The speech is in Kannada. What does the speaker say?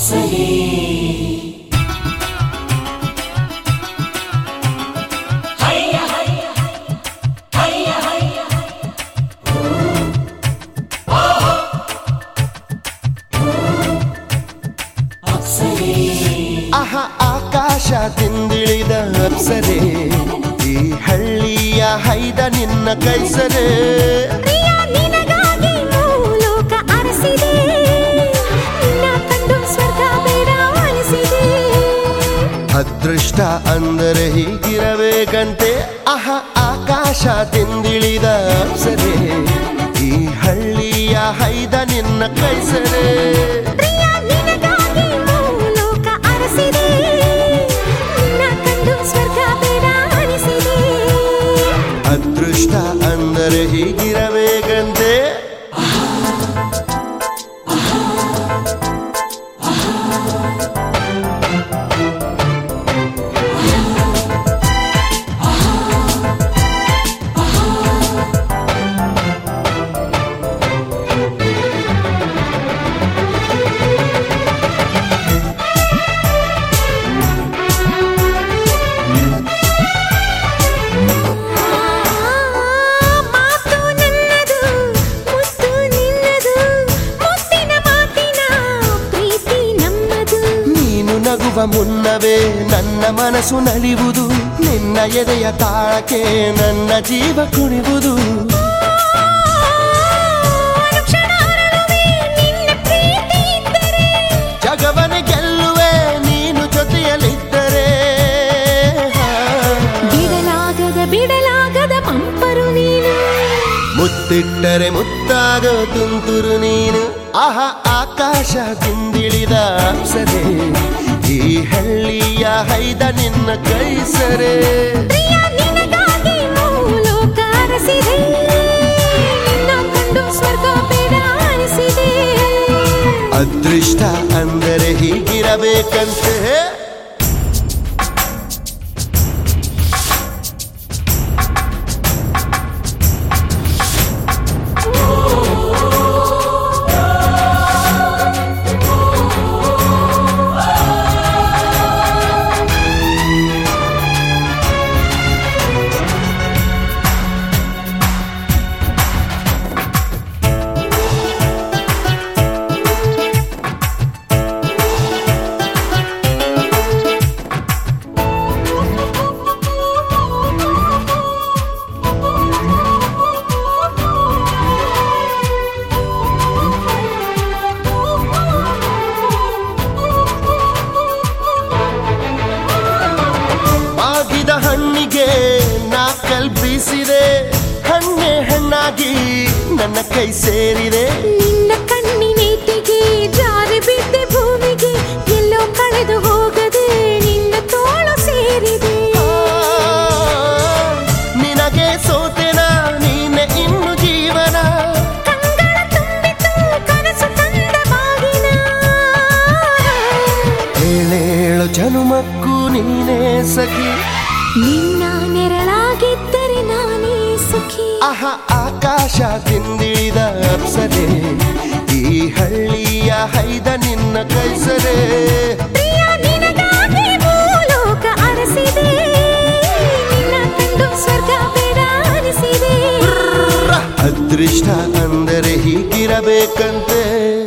ಅಪ್ಸರೇ ಹಯ್ಯ ಹಯ್ಯ ಹಯ್ಯ ಹಯ್ಯ ಅಪ್ಸರೇ ಅಹ ಆಕಾಶ ತಿಂದಿಳಿದ ಅಪ್ಸರೆ ಈ ಹಳ್ಳಿಯ ಹೈದ ನಿನ್ನ ಕೈಸರೆ ಪ್ರಿಯ ನಿನಗಾಗಿ ಭೂಲೋಕ ಅರಸಿದೆ ನಿನ್ನ ಕಂಡು ಸ್ವರ್ಗ ಬೇಡ ಅನಿಸಿದೆ ಅದೃಷ್ಟ ಅಂದರೆ ಹೀಗಿರಬೇಕಂತೆ ಅಹ ಆಕಾಶ ತಿಂದಿಳಿದ ಅಪ್ಸರೆ ಈ ಹಳ್ಳಿಯ ಹೈದ ನಿನ್ನ ಕೈಸರೆ ಪ್ರಿಯ ನಿನಗಾಗಿ ಭೂಲೋಕ ಅರಸಿದೆ ನಿನ್ನ ಕಂಡು ಸ್ವರ್ಗ ಬೇಡ ಅನಿಸಿದೆ ಅದೃಷ್ಟ ಅಂದರೆ ಹೀಗಿರಬೇಕಂತೆ ಮಾತು ನನ್ನದು ಮುತ್ತು ನಿನ್ನದು ಮುತ್ತಿನ ಮಾತಿನ ಪ್ರೀತಿ ನಮ್ಮದು ನೀನು ನಗುವ ಮುನ್ನವೇ ನನ್ನ ಮನಸ್ಸು ನಲಿವುದು ನಿನ್ನ ಎದೆಯ ತಾಳಕ್ಕೆ ನನ್ನ ಜೀವ ಕುಣಿವುದು ಅನುಕ್ಷಣ ಅರಳುವೆ ನಿನ್ನ ಪ್ರೀತಿ ಇದ್ದರೆ ಜಗವನೆ ಗೆಲ್ಲುವೆ ನೀನು ಜೊತೆಯಲ್ಲಿದ್ದರೆ ಬಿಡಲಾಗದ ಬಿಡಲಾಗದ ಪಂಪರು ನೀನು ಮುತ್ತಿಟ್ಟರೆ ಮುತ್ತಾಗೋ ತುಂತುರು ನೀನು ಆಹ ಆಕಾಶ ತಿಂದಿಳಿದ ಅಪ್ಸರೆ ಈ ಹಳ್ಳಿಯ ಹೈದ ನಿನ್ನ ಕೈಸರೆ ಪ್ರಿಯ ನಿನಗಾಗಿ ಭೂಲೋಕ ಅರಸಿದೆ ನಿನ್ನ ಕಂಡು ಸ್ವರ್ಗ ಬೇಡ ಅನಿಸಿದೆ ಅದೃಷ್ಟ ಅಂದರೆ ಹೀಗಿರಬೇಕಂತೆ ಆಗಿದ ಹಣ್ಣಿಗೆ ನಾ ಕಲ್ಪಿಸಿದೆ ಹಣ್ಣೆ ಹಣ್ಣಾಗಿ ನನ್ನ ಕೈ ಸೇರಿದೆ ನಿನ್ನ ಕಣ್ಣಿನೇಟಿಗೆ ಜಾರಿ ಬಿದ್ದೆ ಭೂಮಿಗೆ ಎಲ್ಲೋ ಕಳೆದು ಹೋಗದೆ ನಿನ್ನ ತೋಳು ಸೇರಿದೆ ಆ, ನಿನಗೆ ಸೋತೆನ ನೀನೆ ಇನ್ನು ಜೀವನ ಕಂಗಳ ತುಂಬಿತು ಕನಸು ತಂದ ಬಾಗಿನ ಏಳೇಳು ಜನುಮಕ್ಕೂ ನೀನೇ ಸಖಿ ನಿನ್ನ ನೆರಳಾಗಿದ್ದರೆ ನಾನೇ ಸುಖಿ ಅಹ ಆಕಾಶ ತಿಂದಿಳಿದ ಅಪ್ಸರೆ ಈ ಹಳ್ಳಿಯ ಹೈದ ನಿನ್ನ ಕೈಸರೆ ಪ್ರಿಯ ನಿನಗಾಗಿ ಭೂಲೋಕ ಅರಸಿದೆ ನಿನ್ನ ಕಂಡು ಸ್ವರ್ಗ ಬೇಡ ಅನಿಸಿದೆ ಅದೃಷ್ಟ ಅಂದರೆ ಹೀಗಿರಬೇಕಂತೆ